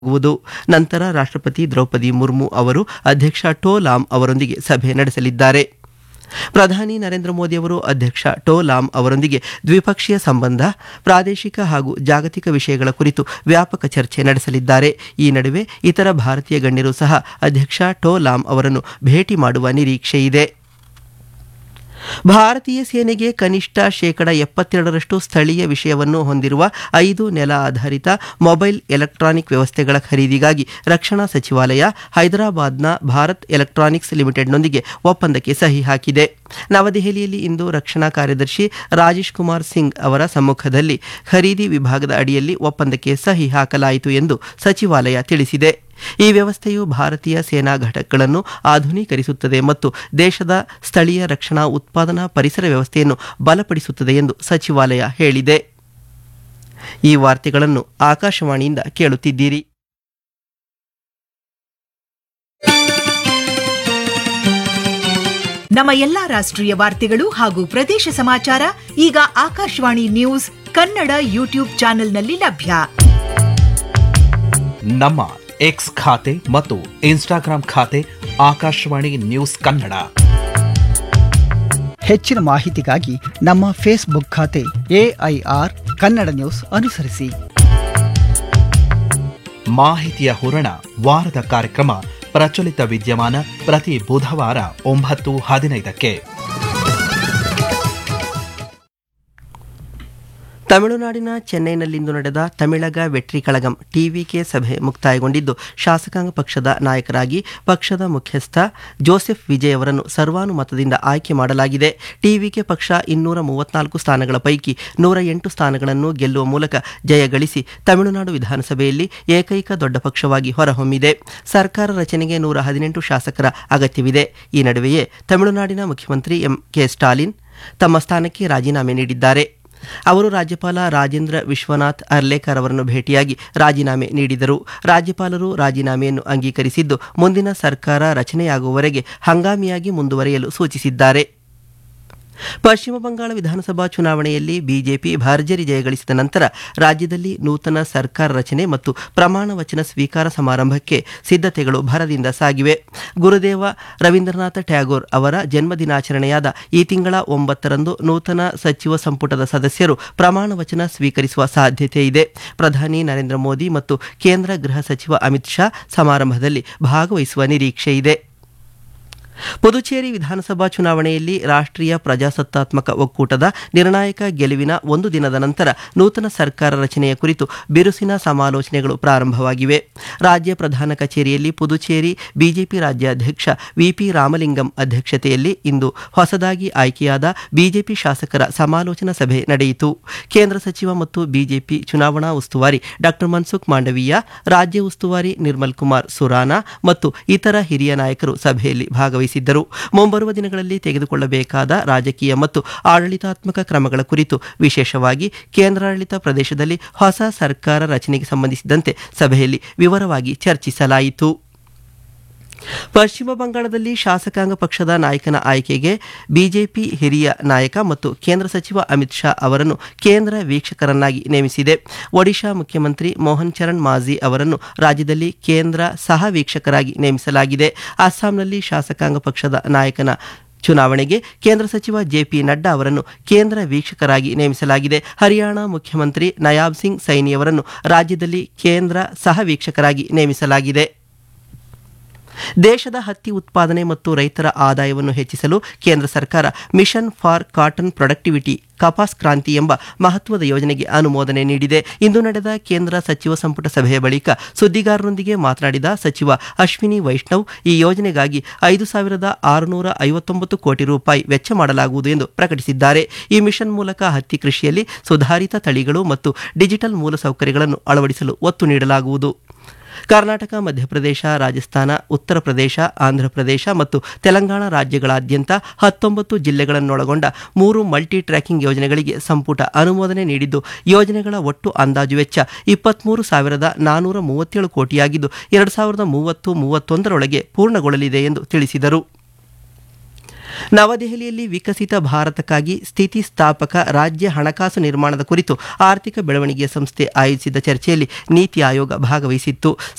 ವುದು ನಂತರ ರಾಷ್ಟ್ರಪತಿ ದ್ರೌಪದಿ ಮುರ್ಮು ಅವರು ಅಧ್ಯಕ್ಷ ಟೋ ಲಾಮ್ ಅವರೊಂದಿಗೆ ಸಭೆ ನಡೆಸಲಿದ್ದಾರೆ ಪ್ರಧಾನಿ ನರೇಂದ್ರ ಮೋದಿ ಅವರು ಅಧ್ಯಕ್ಷ ಟೋ ಲಾಮ್ ಅವರೊಂದಿಗೆ ದ್ವಿಪಕ್ಷೀಯ ಸಂಬಂಧ ಪ್ರಾದೇಶಿಕ ಹಾಗೂ ಜಾಗತಿಕ ವಿಷಯಗಳ ಕುರಿತು ವ್ಯಾಪಕ ಚರ್ಚೆ ನಡೆಸಲಿದ್ದಾರೆ ಈ ನಡುವೆ ಇತರ ಭಾರತೀಯ ಗಣ್ಯರು ಸಹ ಅಧ್ಯಕ್ಷ ಟೋ ಲಾಮ್ ಅವರನ್ನು ಭೇಟಿ ಮಾಡುವ ನಿರೀಕ್ಷೆಯಿದೆ ಭಾರತೀಯ ಸೇನೆಗೆ ಕನಿಷ್ಠ ಶೇಕಡ ಎಪ್ಪತ್ತೆರಡರಷ್ಟು ಸ್ಥಳೀಯ ವಿಷಯವನ್ನು ಹೊಂದಿರುವ ಐದು ನೆಲ ಆಧಾರಿತ ಮೊಬೈಲ್ ಎಲೆಕ್ಟ್ರಾನಿಕ್ ವ್ಯವಸ್ಥೆಗಳ ಖರೀದಿಗಾಗಿ ರಕ್ಷಣಾ ಸಚಿವಾಲಯ ಹೈದರಾಬಾದ್ನ ಭಾರತ್ ಎಲೆಕ್ಟ್ರಾನಿಕ್ಸ್ ಲಿಮಿಟೆಡ್ನೊಂದಿಗೆ ಒಪ್ಪಂದಕ್ಕೆ ಸಹಿ ಹಾಕಿದೆ ನವದೆಹಲಿಯಲ್ಲಿ ಇಂದು ರಕ್ಷಣಾ ಕಾರ್ಯದರ್ಶಿ ರಾಜೇಶ್ ಕುಮಾರ್ ಸಿಂಗ್ ಅವರ ಸಮ್ಮುಖದಲ್ಲಿ ಖರೀದಿ ವಿಭಾಗದ ಅಡಿಯಲ್ಲಿ ಒಪ್ಪಂದಕ್ಕೆ ಸಹಿ ಹಾಕಲಾಯಿತು ಎಂದು ಸಚಿವಾಲಯ ತಿಳಿಸಿದೆ ಈ ವ್ಯವಸ್ಥೆಯು ಭಾರತೀಯ ಸೇನಾ ಘಟಕಗಳನ್ನು ಆಧುನೀಕರಿಸುತ್ತದೆ ಮತ್ತು ದೇಶದ ಸ್ಥಳೀಯ ರಕ್ಷಣಾ ಉತ್ಪಾದನಾ ಪರಿಸರ ವ್ಯವಸ್ಥೆಯನ್ನು ಬಲಪಡಿಸುತ್ತದೆ ಎಂದು ಸಚಿವಾಲಯ ಹೇಳಿದೆ ಈ ವಾರ್ತೆಗಳನ್ನು ಆಕಾಶವಾಣಿಯಿಂದ ಕೇಳುತ್ತಿದ್ದೀರಿ ನಮ್ಮ ಎಲ್ಲಾ ರಾಷ್ಟ್ರೀಯ ವಾರ್ತೆಗಳು ಹಾಗೂ ಪ್ರದೇಶ ಸಮಾಚಾರ ಈಗ ಆಕಾಶವಾಣಿ ನ್ಯೂಸ್ ಕನ್ನಡ ಯೂಟ್ಯೂಬ್ ಚಾನೆಲ್ನಲ್ಲಿ ಲಭ್ಯ ನಮ್ಮ ಎಕ್ಸ್ ಖಾತೆ ಮತ್ತು ಇನ್ಸ್ಟಾಗ್ರಾಂ ಖಾತೆ ಆಕಾಶವಾಣಿ ನ್ಯೂಸ್ ಕನ್ನಡ ಹೆಚ್ಚಿನ ಮಾಹಿತಿಗಾಗಿ ನಮ್ಮ ಫೇಸ್ಬುಕ್ ಖಾತೆ ಎಐಆರ್ ಕನ್ನಡ ನ್ಯೂಸ್ ಅನುಸರಿಸಿ ಮಾಹಿತಿಯ ಹೂರಣ ವಾರದ ಕಾರ್ಯಕ್ರಮ ಪ್ರಚಲಿತ ವಿದ್ಯಮಾನ ಪ್ರತಿ ಬುಧವಾರ ಒಂಬತ್ತು ಹದಿನೈದಕ್ಕೆ ತಮಿಳುನಾಡಿನ ಚೆನ್ನೈನಲ್ಲಿಂದು ನಡೆದ ತಮಿಳಗ ವೆಟ್ರಿ ಕಳಗಂ ಟಿವಿಕೆ ಸಭೆ ಮುಕ್ತಾಯಗೊಂಡಿದ್ದು ಶಾಸಕಾಂಗ ಪಕ್ಷದ ನಾಯಕರಾಗಿ ಪಕ್ಷದ ಮುಖ್ಯಸ್ಥ ಜೋಸೆಫ್ ವಿಜಯ್ ಅವರನ್ನು ಸರ್ವಾನುಮತದಿಂದ ಆಯ್ಕೆ ಮಾಡಲಾಗಿದೆ ಟಿವಿಕೆ ಪಕ್ಷ ಇನ್ನೂರ ಮೂವತ್ನಾಲ್ಕು ಸ್ಥಾನಗಳ ಪೈಕಿ ನೂರ ಎಂಟು ಸ್ಥಾನಗಳನ್ನು ಗೆಲ್ಲುವ ಮೂಲಕ ಜಯ ಗಳಿಸಿ ತಮಿಳುನಾಡು ವಿಧಾನಸಭೆಯಲ್ಲಿ ಏಕೈಕ ದೊಡ್ಡ ಪಕ್ಷವಾಗಿ ಹೊರಹೊಮ್ಮಿದೆ ಸರ್ಕಾರ ರಚನೆಗೆ ನೂರ ಹದಿನೆಂಟು ಶಾಸಕರ ಅಗತ್ಯವಿದೆ ಈ ನಡುವೆಯೇ ತಮಿಳುನಾಡಿನ ಮುಖ್ಯಮಂತ್ರಿ ಎಂ ಕೆ ಸ್ಟಾಲಿನ್ ತಮ್ಮ ಸ್ಥಾನಕ್ಕೆ ರಾಜೀನಾಮೆ ನೀಡಿದ್ದಾರೆ ಅವರು ರಾಜ್ಯಪಾಲ ರಾಜೇಂದ್ರ ವಿಶ್ವನಾಥ್ ಅರ್ಲೇಕರ್ ಅವರನ್ನು ಭೇಟಿಯಾಗಿ ರಾಜೀನಾಮೆ ನೀಡಿದರು ರಾಜ್ಯಪಾಲರು ರಾಜೀನಾಮೆಯನ್ನು ಅಂಗೀಕರಿಸಿದ್ದು ಮುಂದಿನ ಸರ್ಕಾರ ರಚನೆಯಾಗುವವರೆಗೆ ಹಂಗಾಮಿಯಾಗಿ ಮುಂದುವರಿಯಲು ಸೂಚಿಸಿದ್ದಾರೆ ಪಶ್ಚಿಮ ಬಂಗಾಳ ವಿಧಾನಸಭಾ ಚುನಾವಣೆಯಲ್ಲಿ ಬಿಜೆಪಿ ಭರ್ಜರಿ ಜಯಗಳಿಸಿದ ನಂತರ ರಾಜ್ಯದಲ್ಲಿ ನೂತನ ಸರ್ಕಾರ ರಚನೆ ಮತ್ತು ಪ್ರಮಾಣ ವಚನ ಸ್ವೀಕಾರ ಸಮಾರಂಭಕ್ಕೆ ಸಿದ್ಧತೆಗಳು ಭರದಿಂದ ಸಾಗಿವೆ ಗುರುದೇವ ರವೀಂದ್ರನಾಥ ಟ್ಯಾಗೋರ್ ಅವರ ಜನ್ಮದಿನಾಚರಣೆಯಾದ ಈ ತಿಂಗಳ ಒಂಬತ್ತರಂದು ನೂತನ ಸಚಿವ ಸಂಪುಟದ ಸದಸ್ಯರು ಪ್ರಮಾಣ ವಚನ ಸ್ವೀಕರಿಸುವ ಸಾಧ್ಯತೆ ಇದೆ ಪ್ರಧಾನಿ ನರೇಂದ್ರ ಮೋದಿ ಮತ್ತು ಕೇಂದ್ರ ಗೃಹ ಸಚಿವ ಅಮಿತ್ ಶಾ ಸಮಾರಂಭದಲ್ಲಿ ಭಾಗವಹಿಸುವ ನಿರೀಕ್ಷೆ ಇದೆ ಪುದುಚೇರಿ ವಿಧಾನಸಭಾ ಚುನಾವಣೆಯಲ್ಲಿ ರಾಷ್ಟ್ರೀಯ ಪ್ರಜಾಸತ್ತಾತ್ಮಕ ಒಕ್ಕೂಟದ ನಿರ್ಣಾಯಕ ಗೆಲುವಿನ ಒಂದು ದಿನದ ನಂತರ ನೂತನ ಸರ್ಕಾರ ರಚನೆಯ ಕುರಿತು ಬಿರುಸಿನ ಸಮಾಲೋಚನೆಗಳು ಪ್ರಾರಂಭವಾಗಿವೆ ರಾಜ್ಯ ಪ್ರಧಾನ ಕಚೇರಿಯಲ್ಲಿ ಪುದುಚೇರಿ ಬಿಜೆಪಿ ರಾಜ್ಯಾಧ್ಯಕ್ಷ ವಿಪಿ ರಾಮಲಿಂಗಂ ಅಧ್ಯಕ್ಷತೆಯಲ್ಲಿ ಇಂದು ಹೊಸದಾಗಿ ಆಯ್ಕೆಯಾದ ಬಿಜೆಪಿ ಶಾಸಕರ ಸಮಾಲೋಚನಾ ಸಭೆ ನಡೆಯಿತು ಕೇಂದ್ರ ಸಚಿವ ಮತ್ತು ಬಿಜೆಪಿ ಚುನಾವಣಾ ಉಸ್ತುವಾರಿ ಡಾ ಮನ್ಸುಖ್ ಮಾಂಡವೀಯ ರಾಜ್ಯ ಉಸ್ತುವಾರಿ ನಿರ್ಮಲ್ ಕುಮಾರ್ ಸುರಾನಾ ಮತ್ತು ಇತರ ಹಿರಿಯ ನಾಯಕರು ಸಭೆಯಲ್ಲಿ ಭಾಗವಹಿಸಿದ್ದಾರೆ ಮುಂಬರುವ ದಿನಗಳಲ್ಲಿ ತೆಗೆದುಕೊಳ್ಳಬೇಕಾದ ರಾಜಕೀಯ ಮತ್ತು ಆಡಳಿತಾತ್ಮಕ ಕ್ರಮಗಳ ಕುರಿತು ವಿಶೇಷವಾಗಿ ಕೇಂದ್ರಾಡಳಿತ ಪ್ರದೇಶದಲ್ಲಿ ಹೊಸ ಸರ್ಕಾರ ರಚನೆಗೆ ಸಂಬಂಧಿಸಿದಂತೆ ಸಭೆಯಲ್ಲಿ ವಿವರವಾಗಿ ಚರ್ಚಿಸಲಾಯಿತು ಪಶ್ಚಿಮ ಬಂಗಾಳದಲ್ಲಿ ಶಾಸಕಾಂಗ ಪಕ್ಷದ ನಾಯಕನ ಆಯ್ಕೆಗೆ ಬಿಜೆಪಿ ಹಿರಿಯ ನಾಯಕ ಮತ್ತು ಕೇಂದ್ರ ಸಚಿವ ಅಮಿತ್ ಶಾ ಅವರನ್ನು ಕೇಂದ್ರ ವೀಕ್ಷಕರನ್ನಾಗಿ ನೇಮಿಸಿದೆ ಒಡಿಶಾ ಮುಖ್ಯಮಂತ್ರಿ ಮೋಹನ್ ಚರಣ್ ಮಾಝಿ ಅವರನ್ನು ರಾಜ್ಯದಲ್ಲಿ ಕೇಂದ್ರ ಸಹ ವೀಕ್ಷಕರಾಗಿ ನೇಮಿಸಲಾಗಿದೆ ಅಸ್ಸಾಂನಲ್ಲಿ ಶಾಸಕಾಂಗ ಪಕ್ಷದ ನಾಯಕನ ಚುನಾವಣೆಗೆ ಕೇಂದ್ರ ಸಚಿವ ಜೆಪಿ ನಡ್ಡಾ ಅವರನ್ನು ಕೇಂದ್ರ ವೀಕ್ಷಕರಾಗಿ ನೇಮಿಸಲಾಗಿದೆ ಹರಿಯಾಣ ಮುಖ್ಯಮಂತ್ರಿ ನಯಾಬ್ ಸಿಂಗ್ ಸೈನಿ ಅವರನ್ನು ರಾಜ್ಯದಲ್ಲಿ ಕೇಂದ್ರ ಸಹ ವೀಕ್ಷಕರಾಗಿ ನೇಮಿಸಲಾಗಿದೆ ದೇಶದ ಹತ್ತಿ ಉತ್ಪಾದನೆ ಮತ್ತು ರೈತರ ಆದಾಯವನ್ನು ಹೆಚ್ಚಿಸಲು ಕೇಂದ್ರ ಸರ್ಕಾರ mission for cotton productivity Kapas Kranti ಎಂಬ ಮಹತ್ವದ ಯೋಜನೆಗೆ ಅನುಮೋದನೆ ನೀಡಿದೆ ಇಂದು ನಡೆದ ಕೇಂದ್ರ ಸಚಿವ ಸಂಪುಟ ಸಭೆಯ ಬಳಿಕ ಸುದ್ದಿಗಾರರೊಂದಿಗೆ ಮಾತನಾಡಿದ ಸಚಿವ ಅಶ್ವಿನಿ ವೈಷ್ಣವ್ ಈ ಯೋಜನೆಗಾಗಿ ಐದು ಸಾವಿರದ ಆರುನೂರ ಐವತ್ತೊಂಬತ್ತು ಕೋಟಿ ರೂಪಾಯಿ ವೆಚ್ಚ ಮಾಡಲಾಗುವುದು ಎಂದು ಪ್ರಕಟಿಸಿದ್ದಾರೆ ಈ ಮಿಷನ್ ಮೂಲಕ ಹತ್ತಿ ಕೃಷಿಯಲ್ಲಿ ಸುಧಾರಿತ ತಳಿಗಳು ಮತ್ತು ಡಿಜಿಟಲ್ ಮೂಲಸೌಕರ್ಯಗಳನ್ನು ಅಳವಡಿಸಲು ಒತ್ತು ನೀಡಲಾಗುವುದು ಕರ್ನಾಟಕ ಮಧ್ಯಪ್ರದೇಶ ರಾಜಸ್ಥಾನ ಉತ್ತರ ಪ್ರದೇಶ ಆಂಧ್ರಪ್ರದೇಶ ಮತ್ತು ತೆಲಂಗಾಣ ರಾಜ್ಯಗಳಾದ್ಯಂತ ಹತ್ತೊಂಬತ್ತು ಜಿಲ್ಲೆಗಳನ್ನೊಳಗೊಂಡ ಮೂರು ಮಲ್ಟಿ ಟ್ರ್ಯಾಕಿಂಗ್ ಯೋಜನೆಗಳಿಗೆ ಸಂಪುಟ ಅನುಮೋದನೆ ನೀಡಿದ್ದು ಯೋಜನೆಗಳ ಒಟ್ಟು ಅಂದಾಜು ವೆಚ್ಚ ಇಪ್ಪತ್ಮೂರು ಸಾವಿರದ ನಾನೂರ ಮೂವತ್ತೇಳು ಕೋಟಿಯಾಗಿದ್ದು ಎರಡು ಸಾವಿರದ ಮೂವತ್ತು ಮೂವತ್ತೊಂದರೊಳಗೆ ಪೂರ್ಣಗೊಳ್ಳಲಿದೆ ಎಂದು ತಿಳಿಸಿದರು ನವದೆಹಲಿಯಲ್ಲಿ ವಿಕಸಿತ ಭಾರತಕ್ಕಾಗಿ ಸ್ಥಿತಿಸ್ಥಾಪಕ ರಾಜ್ಯ ಹಣಕಾಸು ನಿರ್ಮಾಣದ ಕುರಿತು ಆರ್ಥಿಕ ಬೆಳವಣಿಗೆಯ ಸಂಸ್ಥೆ ಆಯೋಜಿಸಿದ್ದ ಚರ್ಚೆಯಲ್ಲಿ ನೀತಿ ಆಯೋಗ ಭಾಗವಹಿಸಿತ್ತು